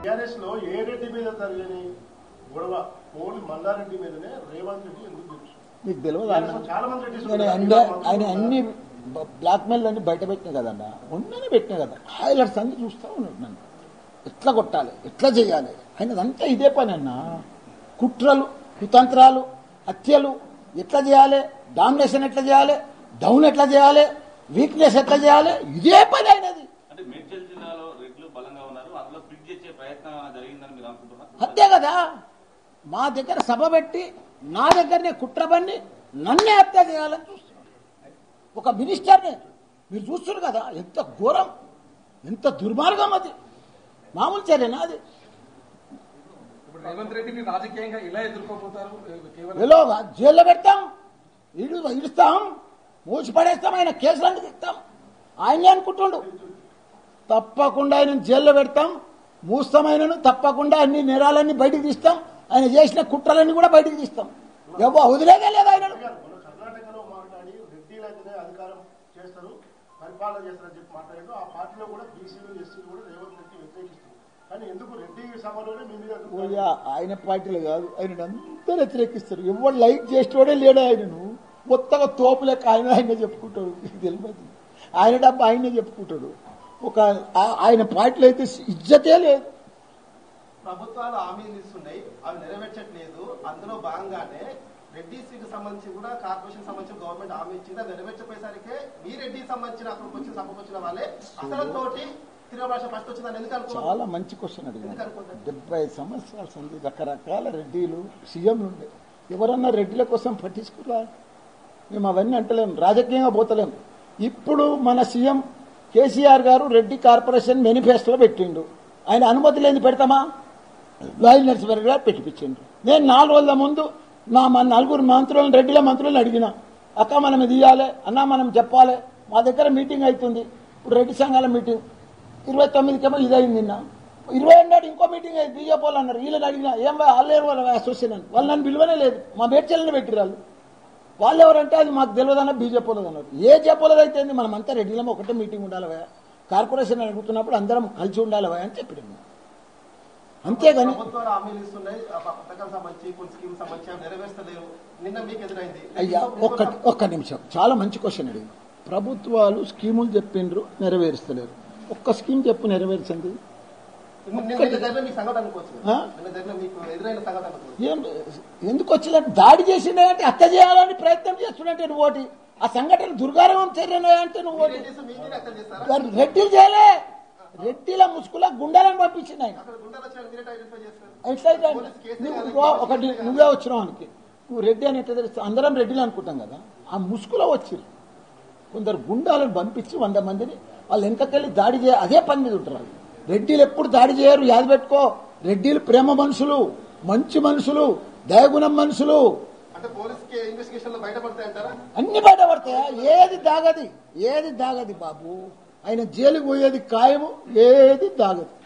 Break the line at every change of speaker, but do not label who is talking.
TRS లో ఏ రెడ్డి మీద జరిగని గొడవ ఓన్లీ మల్లారెడ్డి మీదనే రేవంత్ రెడ్డి ఎందుకు గెలుస్తుంది
మీకు తెలియదు
TRS
అన్న
లో చాలా మంది రెడ్డిస్
నేను
ఉన్నారు.
అన్ని
ఇలా
ఆయన
మంత్రులు
అన్ని బ్లాక్ మెయిల్ అన్ని బయట పెట్టినా కదన్న ఉన్ననే పెట్టినా కదా హైలైట్స్ అన్ని చూస్తా ఉన్నాడు నన్ను ఎట్లా కొట్టాలి ఎట్లా చేయాలి ఆయనదంతా ఇదే పని అన్న కుట్రలు కుతంత్రాలు హత్యలు ఎట్లా చేయాలి డామినేషన్ ఎట్లా చేయాలి డౌన్ ఎట్లా చేయాలి వీక్నెస్ ఎట్లా చేయాలి ఇదే పని అయినది
అంటే మేడ్చల్ జిల్లాలో రెడ్లు బలంగా ఉన్నారు అందులో స్ప్లిట్ చేసే ప్రయత్నం జరిగిందని మీరు అనుకుంటున్నారు
అంతే కదా మా దగ్గర సభ పెట్టి నా దగ్గరనే కుట్ర పన్ని నన్నే హత్య చేయాలని చూస్తున్నాడు ఒక మినిస్టర్ని మీరు చూస్తున్నారు కదా ఎంత ఘోరం ఎంత దుర్మార్గం అది మామూలు చర్యనా అది
ఇప్పుడు రేవంత్ రెడ్డిని రాజకీయంగా ఎలా ఎదుర్కోబోతారు కేవలం
వెలోగా జైల్లో పెడతాం ఇడు ఇడుస్తాం మూసి పడేస్తాం ఆయన కేసులన్నీ తీస్తాం ఆయనే అనుకుంటుండు తప్పకుండా ఆయన జైల్లో పెడతాం మూస్తాం ఆయనను తప్పకుండా అన్ని నేరాలన్నీ బయటికి తీస్తాం ఆయన చేసిన కుట్రలన్నీ కూడా బయటికి తీస్తాం ఎవ్వ వదిలేదే లేదా ఆయనను
గారు మొన్న కర్ణాటకలో మాట్లాడి రెడ్డిలు అయితేనే అధికారం చేస్తారు పరిపాలన చేస్తారని చెప్పి మాట్లాడారు ఆ పార్టీలో కూడా బీసీలు ఎస్సీలు కూడా రేవంత్ రెడ్డి వ్యతిరేకిస్తారు కానీ ఎందుకు రెడ్డి సభలోనే మీ మీద ఎందుకు
ఓయా, ఆయన పార్టీలు కాదు ఆయన అందరూ వ్యతిరేకిస్తారు ఎవరు లైక్ చేసేవాడే లేడు ఆయనను కొత్తగా తోపులెక్క ఆయన ఆయన చెప్పుకుంటాడు మీకు తెలియదు ఆయన డబ్బు ఆయనే చెప్పుకుంటాడు ఒక ఆ- ఆయన పార్టీలో అయితే ఇజ్జతే లేదు
ప్రభుత్వాలు హామీలు ఇస్తున్నాయి అవి నెరవేర్చట్లేదు అందులో భాగంగానే రెడ్డిసీకి సంబంధించి కూడా కార్పొరేషన్ సంబంధించి గవర్నమెంట్ హామీ ఇచ్చింది అది నెరవేర్చపోయేసరికి మీ రెడ్డికి సంబంధించిన అక్కడికి వచ్చిన సభకు వచ్చిన వాళ్ళే అసలు తోటి తిరుమల ఫస్ట్ వచ్చిందని ఎందుకు అనుకున్నారు
చాలా మంచి క్వశ్చన్ అడిగారు డెబ్బై సంవత్సరాల సంది రకరకాల రెడ్డిలు సీఎంలు ఉండే ఎవరన్నా రెడ్డిల కోసం పట్టించుకురా మేము అవన్నీ అంటలేము రాజకీయంగా పోతలేము ఇప్పుడు మన సీఎం కేసీఆర్ గారు రెడ్డి కార్పొరేషన్ మేనిఫెస్టోలో పెట్టిండు ఆయన అనుమతి లేని పెడతామా లాయల్ నరసింహారెడ్డి గారు పెట్టిపించిండు నేను నాలుగు రోజుల ముందు నా మన నలుగురు మంత్రులను రెడ్డిల మంత్రులను అడిగిన అక్క మనం ఇది ఇవ్వాలి అన్న మనం చెప్పాలి మా దగ్గర మీటింగ్ అవుతుంది ఇప్పుడు రెడ్డి సంఘాల మీటింగ్ ఇరవై తొమ్మిదికేమో ఇది అయింది నిన్న ఇరవై నాడు ఇంకో మీటింగ్ అయింది బీజేపీ వాళ్ళు అన్నారు వీళ్ళని అడిగినా ఏం వాళ్ళేరు వాళ్ళ అసోసియేషన్ అని వాళ్ళు నన్ను పిలువనే లేదు మా మేడ్చల్ని పెట్టిరు వాళ్ళు వాళ్ళు ఎవరంటే అది మాకు తెలియదన్న బీజేపీ వాళ్ళది అన్నారు ఏ చెప్పలేదు అయితే ఏంది? మనం అంతా రెడ్డిలో ఒకటే మీటింగ్ ఉండాలి భయ కార్పొరేషన్ అడుగుతున్నప్పుడు అందరం కలిసి ఉండాలి భయ అని చెప్పినాము అంతేగాని
ప్రభుత్వాలు హామీలు ఇస్తున్నాయి ఆ పథకాలకు సంబంధించి కొన్ని స్కీమ్ సంబంధించి అవి నెరవేర్చలేవు నిన్న మీకు ఎదురైంది
అయ్యా ఒక్క ఒక్క నిమిషం చాలా మంచి క్వశ్చన్ అడిగింది ప్రభుత్వాలు స్కీములు చెప్పిండ్రు నెరవేరుస్తలేరు ఒక్క స్కీమ్ చెప్పు నెరవేర్చండి
నిన్న జరిగిన మీకు సంఘటన అనుకోవచ్చు
ఆ?
నిన్న జరిగిన మీకు ఎదురైన సంఘటన అనుకోవచ్చు
ఏం ఎందుకు వచ్చిందంటే దాడి చేసిండే హత్య చేయాలని ప్రయత్నం చేస్తున్నట్టే నువ్వు ఓటి ఆ సంఘటన దుర్గారం చర్యనే అంటే నువ్వు ఓటి
రెడ్డిస్ మీ మీద అక్కడ చేస్తారా
గారు రెడ్డిలు చేయలే రెడ్డిల ముసుగుల గుండాలను పంపించింది ఆయన
అక్కడ గుండాలు వచ్చి మీరే ఐడెంటిఫై చేస్తారు
ఎట్లయితే
పోలీస్ కేసు
నువ్వు
కాదు,
ఇదిగో ఒకటి నువ్వే వచ్చినావు ఆయనకి నువ్వు రెడ్డి అని ఎట్లా తెలుస్తా అందరం రెడ్డిలు అనుకుంటాం కదా ఆ ముసుగులో వచ్చిర్రు కొందరు గుండాలను పంపించి వంద మందిని వాళ్ళు వెనకకెళ్ళి దాడి చేయ అదే పని మీద ఉంటారు వాళ్ళు. రెడ్డిలు ఎప్పుడు దాడి చేయరు యాది పెట్టుకో రెడ్డిలు ప్రేమ మనుషులు మంచి మనుషులు దయగుణం మనుషులు
అంటే పోలీస్ కి ఇన్వెస్టిగేషన్ లో బయటపడతాయి అంటారా
అన్ని బయటపడతాయా ఏది దాగది ఏది దాగది బాబు ఆయన జైలుకు పోయేది ఖాయము ఏది దాగదు